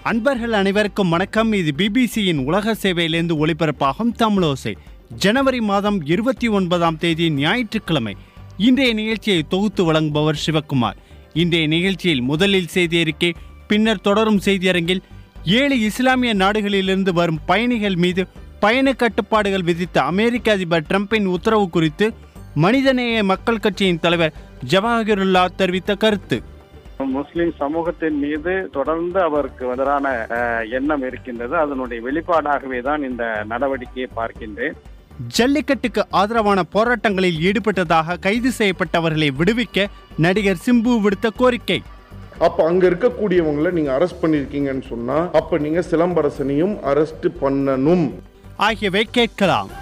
அன்பர்கள் அனைவருக்கும் வணக்கம் இது பிபிசியின் உலக சேவையிலிருந்து ஒளிபரப்பாகும் தமிழோசை ஜனவரி மாதம் இருபத்தி ஒன்பதாம் தேதி ஞாயிற்றுக்கிழமை இன்றைய நிகழ்ச்சியை தொகுத்து வழங்குபவர் சிவக்குமார் இன்றைய நிகழ்ச்சியில் முதலில் செய்தி அறிக்கை பின்னர் தொடரும் செய்தியரங்கில் ஏழு இஸ்லாமிய நாடுகளிலிருந்து வரும் பயணிகள் மீது பயண கட்டுப்பாடுகள் விதித்த அமெரிக்க அதிபர் டிரம்பின் உத்தரவு குறித்து மனிதநேய மக்கள் கட்சியின் தலைவர் ஜவாஹிருல்லா தெரிவித்த கருத்து முஸ்லிம் சமூகத்தின் மீது தொடர்ந்து அவருக்கு எதிரான அஹ், எண்ணம் இருக்கின்றது அதனுடைய வெளிப்பாடாகவே தான் இந்த நடவடிக்கையை பார்க்கின்றேன் ஜல்லிக்கட்டுக்கு ஆதரவான போராட்டங்களில் ஈடுபட்டதாக கைது செய்யப்பட்டவர்களை விடுவிக்க நடிகர் சிம்பு விடுத்த கோரிக்கை அப்ப அங்க இருக்கக்கூடியவங்களை நீங்க அரெஸ்ட் பண்ணிருக்கீங்கன்னு சொன்னா அப்ப நீங்க சிலம்பரசனையும் அரெஸ்ட் பண்ணணும் ஆகியவை கேட்கலாம்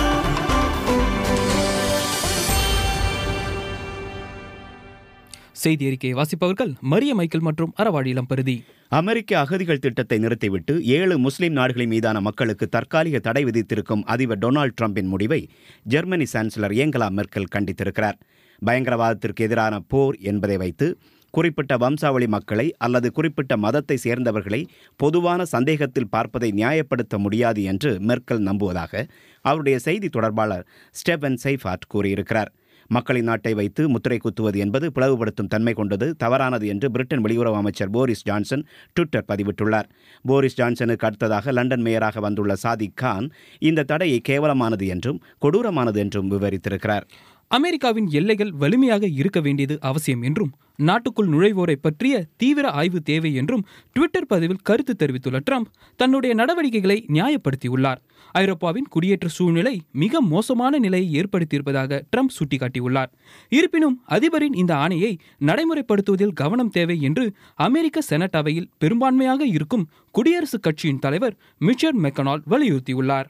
செய்தி அறிக்கையை வாசிப்பவர்கள் மரிய மைக்கேல் மற்றும் அறவாழி இளம்பருதி அமெரிக்க அகதிகள் திட்டத்தை நிறுத்திவிட்டு ஏழு முஸ்லிம் நாடுகளின் மீதான மக்களுக்கு தற்காலிக தடை விதித்திருக்கும் அதிபர் டொனால்டு டிரம்பின் முடிவை ஜெர்மனி சான்சலர் ஏங்கலா மெர்க்கல் கண்டித்திருக்கிறார் பயங்கரவாதத்திற்கு எதிரான போர் என்பதை வைத்து குறிப்பிட்ட வம்சாவளி மக்களை அல்லது குறிப்பிட்ட மதத்தை சேர்ந்தவர்களை பொதுவான சந்தேகத்தில் பார்ப்பதை நியாயப்படுத்த முடியாது என்று மெர்க்கல் நம்புவதாக அவருடைய செய்தி தொடர்பாளர் ஸ்டெபன் சைஃபாட் கூறியிருக்கிறார் மக்களின் நாட்டை வைத்து முத்திரை குத்துவது என்பது பிளவுபடுத்தும் தன்மை கொண்டது தவறானது என்று பிரிட்டன் வெளியுறவு அமைச்சர் போரிஸ் ஜான்சன் ட்விட்டர் பதிவிட்டுள்ளார் போரிஸ் ஜான்சனுக்கு அடுத்ததாக லண்டன் மேயராக வந்துள்ள சாதிக் கான் இந்த தடையை கேவலமானது என்றும் கொடூரமானது என்றும் விவரித்திருக்கிறார் அமெரிக்காவின் எல்லைகள் வலிமையாக இருக்க வேண்டியது அவசியம் என்றும் நாட்டுக்குள் நுழைவோரை பற்றிய தீவிர ஆய்வு தேவை என்றும் ட்விட்டர் பதிவில் கருத்து தெரிவித்துள்ள ட்ரம்ப் தன்னுடைய நடவடிக்கைகளை நியாயப்படுத்தியுள்ளார் ஐரோப்பாவின் குடியேற்ற சூழ்நிலை மிக மோசமான நிலையை ஏற்படுத்தியிருப்பதாக ட்ரம்ப் சுட்டிக்காட்டியுள்ளார் இருப்பினும் அதிபரின் இந்த ஆணையை நடைமுறைப்படுத்துவதில் கவனம் தேவை என்று அமெரிக்க செனட் அவையில் பெரும்பான்மையாக இருக்கும் குடியரசுக் கட்சியின் தலைவர் மிச்சர் மெக்கனால் வலியுறுத்தியுள்ளார்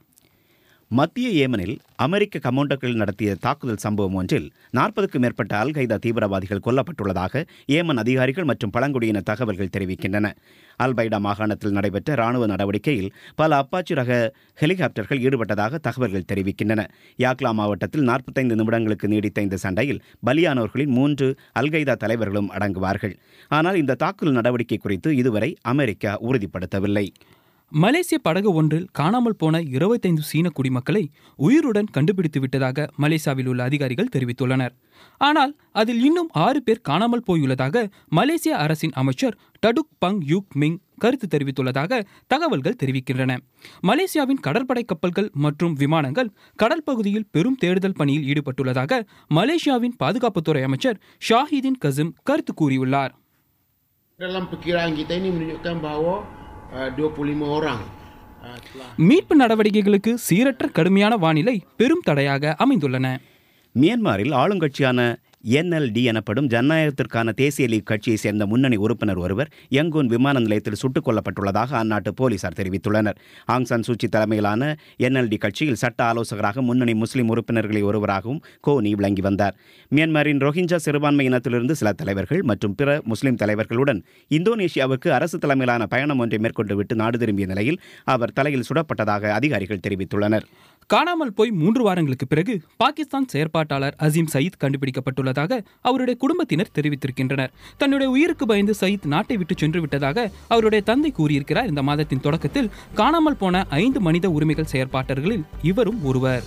மத்திய ஏமனில் அமெரிக்க கமாண்டோக்கள் நடத்திய தாக்குதல் சம்பவம் ஒன்றில் நாற்பதுக்கும் மேற்பட்ட அல் கைதா தீவிரவாதிகள் கொல்லப்பட்டுள்ளதாக ஏமன் அதிகாரிகள் மற்றும் பழங்குடியின தகவல்கள் தெரிவிக்கின்றன அல் பைடா மாகாணத்தில் நடைபெற்ற ராணுவ நடவடிக்கையில் பல அப்பாச்சி ரக ஹெலிகாப்டர்கள் ஈடுபட்டதாக தகவல்கள் தெரிவிக்கின்றன யாக்லா மாவட்டத்தில் நாற்பத்தைந்து நிமிடங்களுக்கு நீடித்த இந்த சண்டையில் பலியானவர்களின் மூன்று அல் கைதா தலைவர்களும் அடங்குவார்கள் ஆனால் இந்த தாக்குதல் நடவடிக்கை குறித்து இதுவரை அமெரிக்கா உறுதிப்படுத்தவில்லை மலேசிய படகு ஒன்றில் காணாமல் போன இருபத்தைந்து சீன குடிமக்களை உயிருடன் கண்டுபிடித்து விட்டதாக மலேசியாவில் உள்ள அதிகாரிகள் தெரிவித்துள்ளனர் ஆனால் அதில் இன்னும் ஆறு பேர் காணாமல் போயுள்ளதாக மலேசிய அரசின் அமைச்சர் டடுக் பங் யூக் மிங் கருத்து தெரிவித்துள்ளதாக தகவல்கள் தெரிவிக்கின்றன மலேசியாவின் கடற்படை கப்பல்கள் மற்றும் விமானங்கள் கடல் பகுதியில் பெரும் தேடுதல் பணியில் ஈடுபட்டுள்ளதாக மலேசியாவின் பாதுகாப்புத்துறை அமைச்சர் ஷாஹிதின் கசிம் கருத்து கூறியுள்ளார் Dalam perkiraan kita ini menunjukkan bahawa uh, 25 orang uh, telah மீட்பு நடவடிக்கைகளுக்கு சீரற்ற கடுமையான வானிலை பெரும் தடையாக அமைந்துள்ளன மியான்மரில் ஆளுங்கட்சியான என்எல்டி எனப்படும் ஜனநாயகத்திற்கான தேசிய லீக் கட்சியைச் சேர்ந்த முன்னணி உறுப்பினர் ஒருவர் யங்கூன் விமான நிலையத்தில் சுட்டுக் கொல்லப்பட்டுள்ளதாக அந்நாட்டு போலீசார் தெரிவித்துள்ளனர் ஆங் சான் சூச்சி தலைமையிலான என்எல்டி கட்சியில் சட்ட ஆலோசகராக முன்னணி முஸ்லிம் உறுப்பினர்களில் ஒருவராகவும் கோனி விளங்கி வந்தார் மியான்மரின் ரோஹிஞ்சா சிறுபான்மை இனத்திலிருந்து சில தலைவர்கள் மற்றும் பிற முஸ்லிம் தலைவர்களுடன் இந்தோனேஷியாவுக்கு அரசு தலைமையிலான பயணம் ஒன்றை மேற்கொண்டு விட்டு நாடு திரும்பிய நிலையில் அவர் தலையில் சுடப்பட்டதாக அதிகாரிகள் தெரிவித்துள்ளனர் காணாமல் போய் மூன்று வாரங்களுக்கு பிறகு பாகிஸ்தான் செயற்பாட்டாளர் அசீம் சயீத் கண்டுபிடிக்கப்பட்டுள்ளதாக அவருடைய குடும்பத்தினர் தெரிவித்திருக்கின்றனர் தன்னுடைய உயிருக்கு பயந்து சயீத் நாட்டை விட்டு சென்று விட்டதாக அவருடைய தந்தை கூறியிருக்கிறார் இந்த மாதத்தின் தொடக்கத்தில் காணாமல் போன ஐந்து மனித உரிமைகள் செயற்பாட்டர்களில் இவரும் ஒருவர்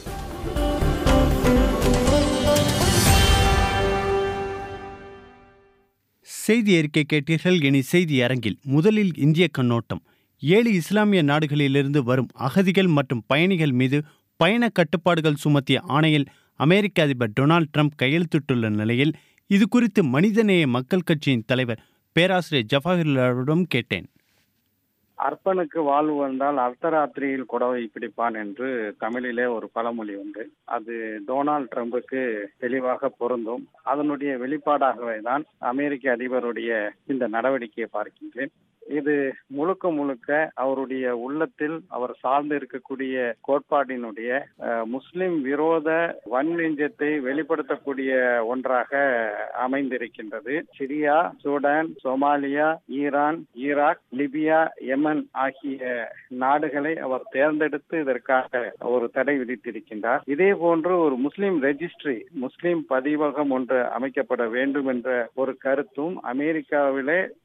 செய்தி அறிக்கை கேட்டீர்கள் இனி செய்தி அரங்கில் முதலில் இந்திய கண்ணோட்டம் ஏழு இஸ்லாமிய நாடுகளிலிருந்து வரும் அகதிகள் மற்றும் பயணிகள் மீது பயண கட்டுப்பாடுகள் சுமத்திய ஆணையில் அமெரிக்க அதிபர் டொனால்ட் ட்ரம்ப் கையெழுத்திட்டுள்ள நிலையில் இது குறித்து மனிதநேய மக்கள் கட்சியின் தலைவர் பேராசிரியர் ஜவாஹர்லாலிடம் கேட்டேன் அர்ப்பனுக்கு வாழ்வு வந்தால் அர்த்தராத்திரியில் குடவை பிடிப்பான் என்று தமிழிலே ஒரு பழமொழி உண்டு அது டொனால்ட் ட்ரம்புக்கு தெளிவாக பொருந்தும் அதனுடைய வெளிப்பாடாகவே தான் அமெரிக்க அதிபருடைய இந்த நடவடிக்கையை பார்க்கின்றேன் இது முழுக்க முழுக்க அவருடைய உள்ளத்தில் அவர் சார்ந்து இருக்கக்கூடிய கோட்பாட்டினுடைய அஹ், முஸ்லிம் விரோத வன்நெஞ்சத்தை வெளிப்படுத்தக்கூடிய ஒன்றாக அமைந்திருக்கின்றது Syria Sudan Somalia Iran Iraq Libya Yemen ஆகிய நாடுகளை அவர் தேர்ந்தெடுத்து இதற்காக ஒரு தடை விதித்திருக்கின்றார் இதே போன்று ஒரு முஸ்லிம் ரெஜிஸ்ட்ரி முஸ்லிம் பதிவகம் ஒன்று அமைக்கப்பட வேண்டும் என்ற ஒரு கருத்தும் அமெரிக்காவிலே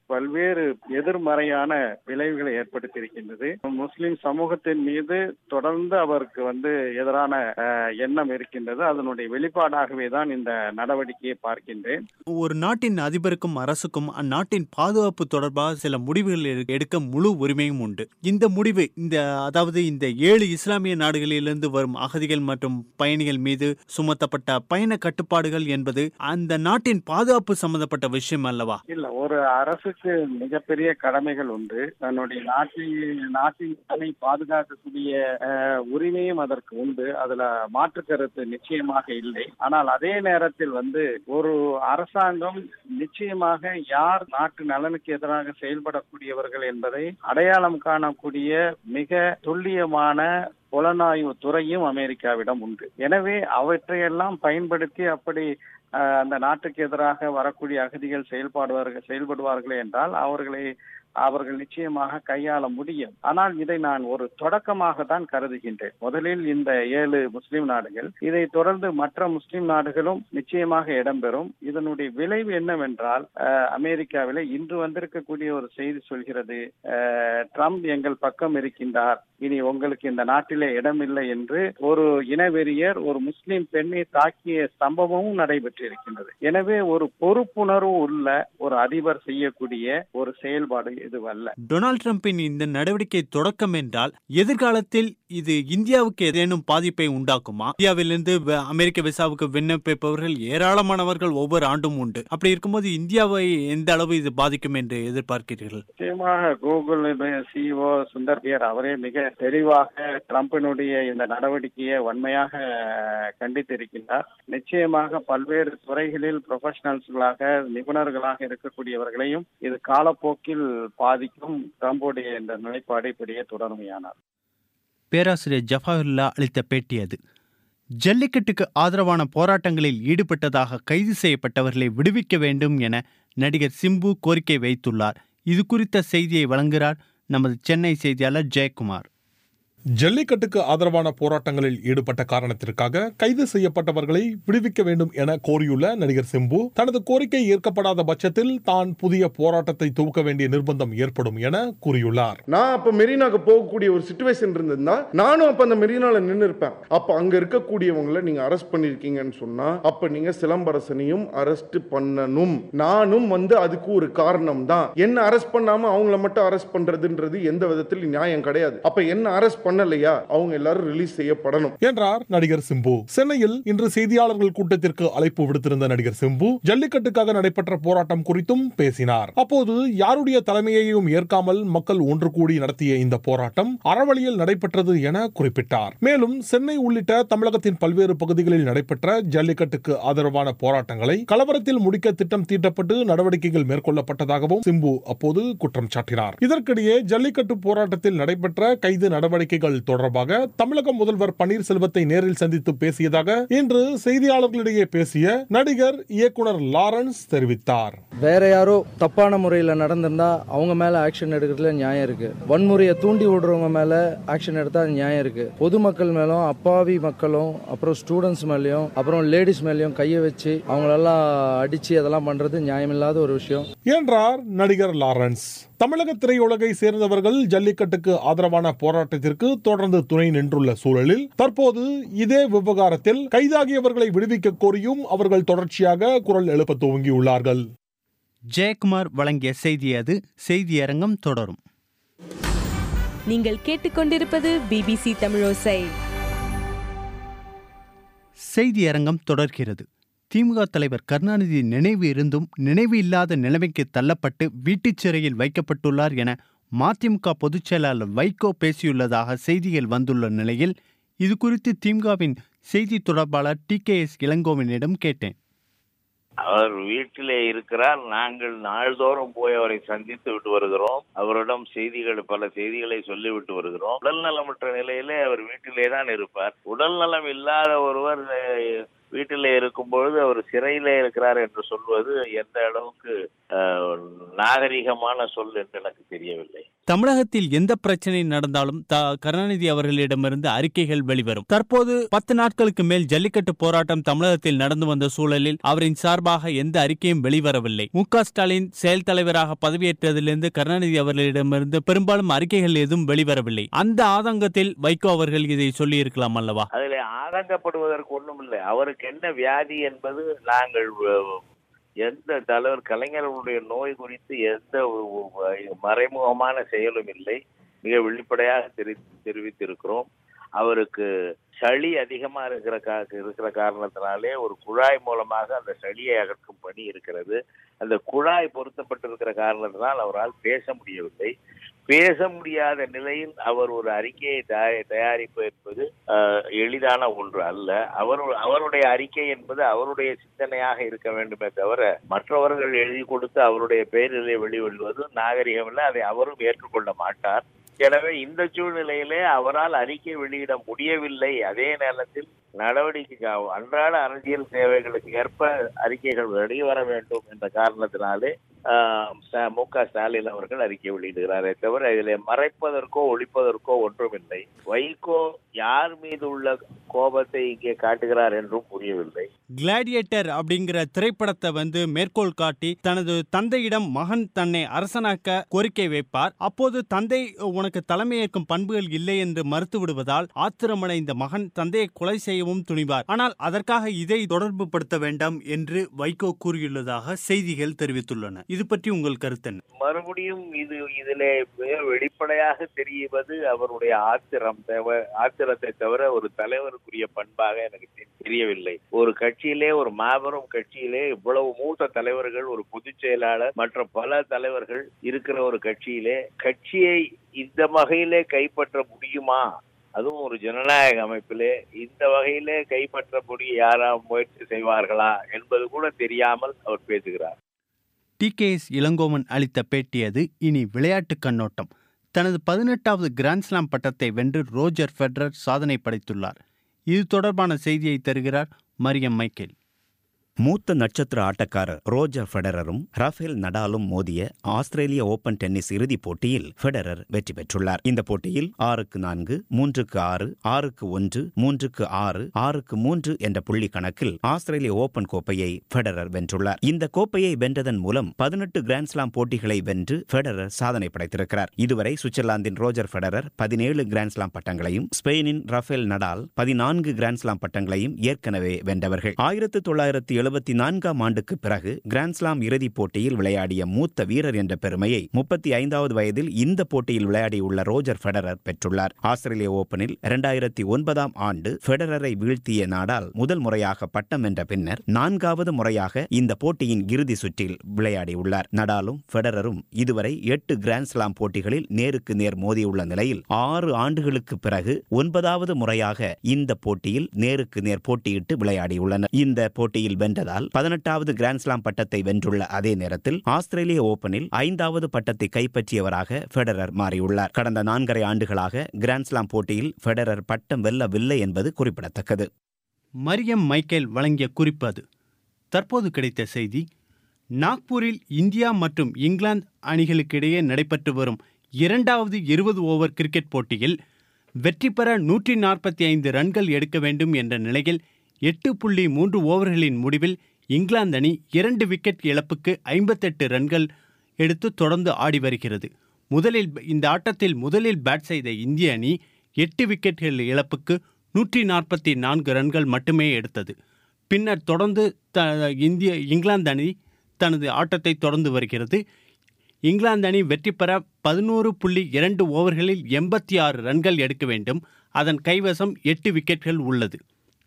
பல்வேறு எதிர்மறையான விளைவுகளை ஏற்படுத்தியிருக்கின்றது முஸ்லிம் சமூகத்தின் மீது தொடர்ந்து அவருக்கு வந்து எதிரான அஹ், எண்ணம் இருக்கின்றது அதனுடைய வெளிப்பாடாகவே தான் இந்த நடவடிக்கையை பார்க்கின்றேன் ஒரு நாட்டின் அதிபருக்கும் அரசுக்கும் அந்நாட்டின் பாதுகாப்பு தொடர்பாக சில முடிவுகள் எடு- எடுக்க முழு உரிமையும் உண்டு இந்த முடிவு இந்த அதாவது இந்த ஏழு இஸ்லாமிய நாடுகளிலிருந்து வரும் அகதிகள் மற்றும் பயணிகள் மீது சுமத்தப்பட்ட பயண கட்டுப்பாடுகள் என்பது அந்த நாட்டின் பாதுகாப்பு சம்பந்தப்பட்ட விஷயம் அல்லவா இல்ல ஒரு அரசுக்கு மிகப்பெரிய கடமைகள் உண்டு தன்னுடைய நாட்டை நாட்டின் நலனை பாதுகாக்கக்கூடிய அஹ், உரிமையும் அதற்கு உண்டு அதுல மாற்று கருத்து நிச்சயமாக இல்லை ஆனால் அதே நேரத்தில் வந்து ஒரு அரசாங்கம் நிச்சயமாக யார் நாட்டு நலனுக்கு எதிராக செயல்படக்கூடியவர்கள் என்பதை அடையாளம் காணக்கூடிய மிக துல்லியமான புலனாய்வு துறையும் அமெரிக்காவிடம் உண்டு எனவே அவற்றையெல்லாம் பயன்படுத்தி அப்படி அஹ், அந்த நாட்டுக்கு எதிராக வரக்கூடிய அகதிகள் செயல்பாடுவார்கள் செயல்படுவார்கள் என்றால் அவர்களை அவர்கள் நிச்சயமாக கையாள முடியும் ஆனால் இதை நான் ஒரு தொடக்கமாக தான் கருதுகின்றேன் முதலில் இந்த ஏழு முஸ்லிம் நாடுகள் இதை தொடர்ந்து மற்ற முஸ்லிம் நாடுகளும் நிச்சயமாக இடம்பெறும் இதனுடைய விளைவு என்னவென்றால் அஹ், அமெரிக்காவிலே இன்று வந்திருக்கக்கூடிய ஒரு செய்தி சொல்கிறது அஹ், ட்ரம்ப் எங்கள் பக்கம் இருக்கின்றார் இனி உங்களுக்கு இந்த நாட்டிலே இடமில்லை என்று ஒரு இனவெறியர் ஒரு முஸ்லிம் பெண்ணை தாக்கிய சம்பவமும் நடைபெற்று இருக்கின்றது எனவே ஒரு பொறுப்புணர்வு உள்ள ஒரு அதிபர் செய்யக்கூடிய ஒரு செயல்பாடு இதுவல்ல டொனால்ட் ட்ரம்பின் இந்த நடவடிக்கை தொடக்கம் என்றால் எதிர்காலத்தில் இது இந்தியாவுக்கு ஏதேனும் பாதிப்பை உண்டாக்குமா இந்தியாவிலிருந்து வ- அமெரிக்க விசாவுக்கு விண்ணப்பிப்பவர்கள் ஏராளமானவர்கள் ஒவ்வொரு ஆண்டும் உண்டு அப்படி இருக்கும்போது இந்தியாவை எந்த அளவு இது பாதிக்கும் என்று எதிர்பார்க்கிறீர்கள் நிச்சயமாக கூகுள் சிஇஓ சுந்தர் பியர் அவரே மிக தெளிவாக ட்ரம்பினுடைய இந்த நடவடிக்கையை வன்மையாக கண்டித்திருக்கின்றார் நிச்சயமாக பல்வேறு துறைகளில் ப்ரொஃபஷனல்ஸ்களாக நிபுணர்களாக இருக்கக்கூடியவர்களையும் இது காலப்போக்கில் பாதிக்கும் ட்ரம்புடைய இந்த நிலைப்பாடு இப்படியே தொடர்மையானார் பேராசிரியர் ஜஃபாருல்லா அளித்த பேட்டி அது ஜல்லிக்கட்டுக்கு ஆதரவான போராட்டங்களில் ஈடுபட்டதாக கைது செய்யப்பட்டவர்களை விடுவிக்க வேண்டும் என நடிகர் சிம்பு கோரிக்கை வைத்துள்ளார் இது குறித்த செய்தியை வழங்குகிறார் நமது சென்னை செய்தியாளர் ஜெயக்குமார் ஜல்லிக்கட்டுக்கு ஆதரவான போராட்டங்களில் ஈடுபட்ட காரணத்திற்காக கைது செய்யப்பட்டவர்களை விடுவிக்க வேண்டும் என கோரியுள்ள நடிகர் சிம்பு தனது கோரிக்கை ஏற்கப்படாத பட்சத்தில் தான் புதிய போராட்டத்தை துவக்க வேண்டிய நிர்பந்தம் ஏற்படும் என கூறியுள்ளார் நான் அப்ப மெரினாக்கு போகக்கூடிய ஒரு சுச்சுவேஷன் இருந்திருந்தா நானும் அப்ப அந்த மெரினால நின்று இருப்பேன் அப்ப அங்க இருக்கக்கூடியவங்களை நீங்க அரெஸ்ட் பண்ணிருக்கீங்கன்னு சொன்னா அப்ப நீங்க சிலம்பரசனையும் அரெஸ்ட் பண்ணணும் நானும் வந்து அதுக்கு ஒரு காரணம் தான் என்ன அரெஸ்ட் பண்ணாம அவங்கள மட்டும் அரெஸ்ட் பண்றதுன்றது எந்த விதத்தில் நியாயம் கிடையாது அப்ப என்ன அரெஸ்ட் பண்ணலையா அவங்க எல்லாரும் ரிலீஸ் செய்யப்படணும் என்றார் நடிகர் சிம்பு சென்னையில் இன்று செய்தியாளர்கள் கூட்டத்திற்கு அழைப்பு விடுத்திருந்த நடிகர் சிம்பு ஜல்லிக்கட்டுக்காக நடைபெற்ற போராட்டம் குறித்தும் பேசினார் அப்போது யாருடைய தலைமையையும் ஏற்காமல் மக்கள் ஒன்று கூடி நடத்திய இந்த போராட்டம் அறவழியில் நடைபெற்றது என குறிப்பிட்டார் மேலும் சென்னை உள்ளிட்ட தமிழகத்தின் பல்வேறு பகுதிகளில் நடைபெற்ற ஜல்லிக்கட்டுக்கு ஆதரவான போராட்டங்களை கலவரத்தில் முடிக்க திட்டம் தீட்டப்பட்டு நடவடிக்கைகள் மேற்கொள்ளப்பட்டதாகவும் சிம்பு அப்போது குற்றம் சாட்டினார் இதற்கிடையே ஜல்லிக்கட்டு போராட்டத்தில் நடைபெற்ற கைது நடவடிக்கைகள் தொடர்பாக தமிழக முதல்வர் பன்னீர்செல்வத்தை நேரில் சந்தித்து பேசியதாக இன்று செய்தியாளர்களிடையே பேசிய நடிகர் இயக்குனர் லாரன்ஸ் தெரிவித்தார் வேற யாரோ தப்பான முறையில் நடந்திருந்தா அவங்க மேல ஆக்ஷன் எடுக்கிறதுல நியாயம் இருக்கு வன்முறையை தூண்டி விடுறவங்க மேல ஆக்ஷன் எடுத்தா நியாயம் இருக்கு பொதுமக்கள் மேலும் அப்பாவி மக்களும் அப்புறம் ஸ்டூடெண்ட்ஸ் மேலேயும் அப்புறம் லேடிஸ் மேலேயும் கையை வச்சு அவங்களெல்லாம் அடிச்சு அதெல்லாம் பண்றது நியாயமில்லாத ஒரு விஷயம் என்றார் நடிகர் லாரன்ஸ் தமிழக திரையுலகை சேர்ந்தவர்கள் ஜல்லிக்கட்டுக்கு ஆதரவான போராட்டத்திற்கு தொடர்ந்து துணை நின்றுள்ள சூழலில் தற்போது இதே விவகாரத்தில் கைதாகியவர்களை விடுவிக்க கோரியும் அவர்கள் தொடர்ச்சியாக குரல் எழுப்ப துவங்கியுள்ளார்கள் ஜெயக்குமார் வழங்கிய செய்தி அது செய்தியரங்கம் தொடரும் நீங்கள் கேட்டுக்கொண்டிருப்பது பிபிசி தமிழோசை செய்தியரங்கம் தொடர்கிறது திமுக தலைவர் கருணாநிதி நினைவு இருந்தும் நினைவு இல்லாத நிலைமைக்கு தள்ளப்பட்டு வீட்டுச் சிறையில் வைக்கப்பட்டுள்ளார் என மதிமுக பொதுச் செயலாளர் வைகோ பேசியுள்ளதாக செய்திகள் வந்துள்ள நிலையில் இது குறித்து திமுகவின் செய்தி தொடர்பாளர் டி கே எஸ் இளங்கோவனிடம் கேட்டேன் அவர் வீட்டிலே இருக்கிறார் நாங்கள் நாள்தோறும் போய் அவரை சந்தித்து விட்டு வருகிறோம் அவரிடம் செய்திகள் பல செய்திகளை சொல்லிவிட்டு வருகிறோம் உடல் நலமற்ற நிலையிலே அவர் வீட்டிலே தான் இருப்பார் உடல் நலம் இல்லாத ஒருவர் அஹ், வீட்டிலே இருக்கும் பொழுது அவர் சிறையிலே இருக்கிறார் என்று சொல்வது எந்த அளவுக்கு அஹ், நாகரிகமான சொல் என்று எனக்கு தெரியவில்லை தமிழகத்தில் எந்த பிரச்சனை நடந்தாலும் த கருணாநிதி அவர்களிடமிருந்து அறிக்கைகள் வெளிவரும் தற்போது பத்து நாட்களுக்கு மேல் ஜல்லிக்கட்டு போராட்டம் தமிழகத்தில் நடந்து வந்த சூழலில் அவரின் சார்பாக எந்த அறிக்கையும் வெளிவரவில்லை மு க ஸ்டாலின் செயல் தலைவராக பதவியேற்றதிலிருந்து கருணாநிதி அவர்களிடமிருந்து பெரும்பாலும் அறிக்கைகள் எதுவும் வெளிவரவில்லை அந்த ஆதங்கத்தில் வைகோ அவர்கள் இதை சொல்லி இருக்கலாம் அல்லவா அதுல ஆதங்கப்படுவதற்கு ஒண்ணும் இல்லை அவருக்கு என்ன வியாதி என்பது நாங்கள் அஹ், எந்த தலைவர் கலைஞர்களுடைய நோய் குறித்து எந்த ஒரு- ஒரு மறைமுகமான செயலும் இல்லை மிக வெளிப்படையாக தெரி தெரிவித்திருக்கிறோம் அவருக்கு சளி அதிகமா இருக்கிற கா இருக்கிற காரணத்தினாலே ஒரு குழாய் மூலமாக அந்த சளியை அகற்றும் பணி இருக்கிறது அந்த குழாய் பொருத்தப்பட்டிருக்கிற காரணத்தினால் அவரால் பேச முடியவில்லை பேச முடியாத நிலையில் அவர் ஒரு அறிக்கையை தயா- தயாரிப்பு என்பது அஹ், எளிதான ஒன்று அல்ல அவர் அவருடைய அறிக்கை என்பது அவருடைய சிந்தனையாக இருக்க வேண்டுமே தவிர மற்றவர்கள் எழுதி கொடுத்து அவருடைய பெயரிலே வெளிவருவது நாகரிகம் இல்லை அதை அவரும் ஏற்றுக்கொள்ள மாட்டார் எனவே இந்த சூழ்நிலையிலே அவரால் அறிக்கை வெளியிட முடியவில்லை அதே நேரத்தில் நடவடிக்கை அன்றாட அரசியல் தேவைகளுக்கு ஏற்ப அறிக்கைகள் வெளிவர வேண்டும் என்ற காரணத்தினாலே ஆஹ், ச- மு க ஸ்டாலின் அவர்கள் அறிக்கை வெளியிடுகிறாரே தவிர இதிலே மறைப்பதற்கோ ஒழிப்பதற்கோ ஒன்றுமில்லை வைகோ யார் மீது உள்ள கோபத்தை இங்கே காட்டுகிறார் என்றும் புரியவில்லை கிளாடியேட்டர் அப்படிங்கிற திரைப்படத்தை வந்து மேற்கோள் காட்டி தனது தந்தையிடம் மகன் தன்னை அரசனாக்க கோரிக்கை வைப்பார் அப்போது தந்தை உனக்கு தலைமையேற்கும் பண்புகள் இல்லை என்று மறுத்து விடுவதால் ஆத்திரமடைந்த மகன் தந்தையை கொலை செய்யவும் துணிவார் ஆனால் அதற்காக இதை தொடர்பு படுத்த வேண்டாம் என்று வைகோ கூறியுள்ளதாக செய்திகள் தெரிவித்துள்ளன இது பற்றி உங்கள் கருத்து என்ன மறுபடியும் இது இதிலே மிக வெளிப்படையாக தெரிவது அவருடைய ஆத்திரம் தவ- ஆத்திரத்தை தவிர ஒரு தலைவருக்குரிய பண்பாக எனக்கு தெ- தெரியவில்லை ஒரு கட்சியிலே ஒரு மாபெரும் கட்சியிலே இவ்வளவு மூத்த தலைவர்கள் ஒரு பொதுச் செயலாளர் மற்ற பல தலைவர்கள் இருக்கிற ஒரு கட்சியிலே கட்சியை இந்த வகையிலே கைப்பற்ற முடியுமா அதுவும் ஒரு ஜனநாயக அமைப்பிலே இந்த வகையிலே கைப்பற்ற முடிய யாரா முயற்சி செய்வார்களா என்பது கூட தெரியாமல் அவர் பேசுகிறார் டி கே எஸ் இளங்கோவன் அளித்த பேட்டியது இனி விளையாட்டு கண்ணோட்டம் தனது பதினெட்டாவது கிராண்ட்ஸ்லாம் பட்டத்தை வென்று ரோஜர் ஃபெடரர் சாதனை படைத்துள்ளார் இது தொடர்பான செய்தியை தருகிறார் மரியம் மைக்கேல் மூத்த நட்சத்திர ஆட்டக்காரர் ரோஜர் ஃபெடரரும் ரஃபேல் நடாலும் மோதிய ஆஸ்திரேலிய ஓபன் டென்னிஸ் இறுதிப் போட்டியில் ஃபெடரர் வெற்றி பெற்றுள்ளார் இந்த போட்டியில் ஆறுக்கு நான்கு மூன்றுக்கு ஆறு ஆறுக்கு ஒன்று மூன்றுக்கு ஆறு ஆறுக்கு மூன்று என்ற புள்ளி கணக்கில் ஆஸ்திரேலிய ஓபன் கோப்பையை ஃபெடரர் வென்றுள்ளார் இந்த கோப்பையை வென்றதன் மூலம் பதினெட்டு கிராண்ட்ஸ்லாம் போட்டிகளை வென்று ஃபெடரர் சாதனை படைத்திருக்கிறார் இதுவரை சுவிட்சர்லாந்தின் ரோஜர் ஃபெடரர் பதினேழு கிராண்ட்ஸ்லாம் பட்டங்களையும் ஸ்பெயினின் ரஃபேல் நடால் பதினான்கு கிராண்ட்ஸ்லாம் பட்டங்களையும் ஏற்கனவே வென்றவர்கள் ஆயிரத்து தொள்ளாயிரத்தி எழுபத்தி நான்காம் ஆண்டுக்கு பிறகு கிராண்ட்ஸ்லாம் இறுதிப் போட்டியில் விளையாடிய மூத்த வீரர் என்ற பெருமையை முப்பத்தி ஐந்தாவது வயதில் இந்த போட்டியில் விளையாடியுள்ள ரோஜர் ஃபெடரர் பெற்றுள்ளார் ஆஸ்திரேலிய ஓபனில் இரண்டாயிரத்தி ஒன்பதாம் ஆண்டு ஃபெடரரை வீழ்த்திய நாடால் முதல் முறையாக பட்டம் வென்ற பின்னர் நான்காவது முறையாக இந்த போட்டியின் இறுதி சுற்றில் விளையாடியுள்ளார் நடாலும் ஃபெடரரும் இதுவரை எட்டு கிராண்ட்ஸ்லாம் போட்டிகளில் நேருக்கு நேர் மோதியுள்ள நிலையில் ஆறு ஆண்டுகளுக்கு பிறகு ஒன்பதாவது முறையாக இந்த போட்டியில் நேருக்கு நேர் போட்டியிட்டு விளையாடியுள்ளனர் இந்த போட்டியில் வென்றதால் பதினெட்டாவது கிராண்ட்ஸ்லாம் பட்டத்தை வென்றுள்ள அதே நேரத்தில் ஆஸ்திரேலிய ஓபனில் ஐந்தாவது பட்டத்தை கைப்பற்றியவராக ஃபெடரர் மாறியுள்ளார் கடந்த நான்கரை ஆண்டுகளாக கிராண்ட்ஸ்லாம் போட்டியில் ஃபெடரர் பட்டம் வெல்லவில்லை என்பது குறிப்பிடத்தக்கது மரியம் மைக்கேல் வழங்கிய குறிப்பு அது தற்போது கிடைத்த செய்தி நாக்பூரில் இந்தியா மற்றும் இங்கிலாந்து அணிகளுக்கிடையே நடைபெற்று வரும் இரண்டாவது இருபது ஓவர் கிரிக்கெட் போட்டியில் வெற்றி பெற நூற்றி நாற்பத்தி ஐந்து ரன்கள் எடுக்க வேண்டும் என்ற நிலையில் எட்டு புள்ளி மூன்று ஓவர்களின் முடிவில் இங்கிலாந்து அணி இரண்டு விக்கெட் இழப்புக்கு ஐம்பத்தெட்டு ரன்கள் எடுத்து தொடர்ந்து ஆடி வருகிறது முதலில் இந்த ஆட்டத்தில் முதலில் பேட் செய்த இந்திய அணி எட்டு விக்கெட்கள் இழப்புக்கு நூற்றி நாற்பத்தி நான்கு ரன்கள் மட்டுமே எடுத்தது பின்னர் தொடர்ந்து த இந்திய இங்கிலாந்து அணி தனது ஆட்டத்தை தொடர்ந்து வருகிறது இங்கிலாந்து அணி வெற்றி பெற பதினோரு புள்ளி இரண்டு ஓவர்களில் எண்பத்தி ஆறு ரன்கள் எடுக்க வேண்டும் அதன் கைவசம் எட்டு விக்கெட்கள் உள்ளது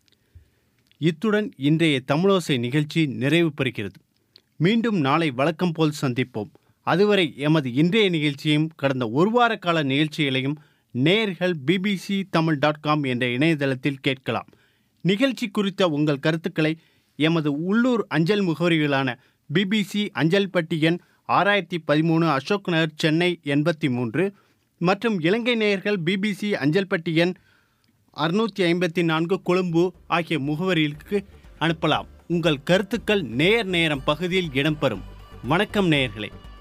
இத்துடன் இன்றைய தமிழோசை நிகழ்ச்சி நிறைவு பெறுகிறது மீண்டும் நாளை வழக்கம் போல் சந்திப்போம் அதுவரை எமது இன்றைய நிகழ்ச்சியையும் கடந்த ஒரு வார கால நிகழ்ச்சிகளையும் நேயர்கள் பிபிசி தமிழ் டாட் காம் என்ற இணையதளத்தில் கேட்கலாம் நிகழ்ச்சி குறித்த உங்கள் கருத்துக்களை எமது உள்ளூர் அஞ்சல் முகவரிகளான பிபிசி அஞ்சல் பட்டி எண் ஆறாயிரத்தி பதிமூணு அசோக் நகர் சென்னை எண்பத்தி மூன்று மற்றும் இலங்கை நேயர்கள் பிபிசி அஞ்சல் பட்டி எண் அறுநூற்றி ஐம்பத்தி நான்கு கொழும்பு ஆகிய முகவரிகளுக்கு அனுப்பலாம் உங்கள் கருத்துக்கள் நேர் நேரம் பகுதியில் இடம்பெறும் வணக்கம் நேயர்களே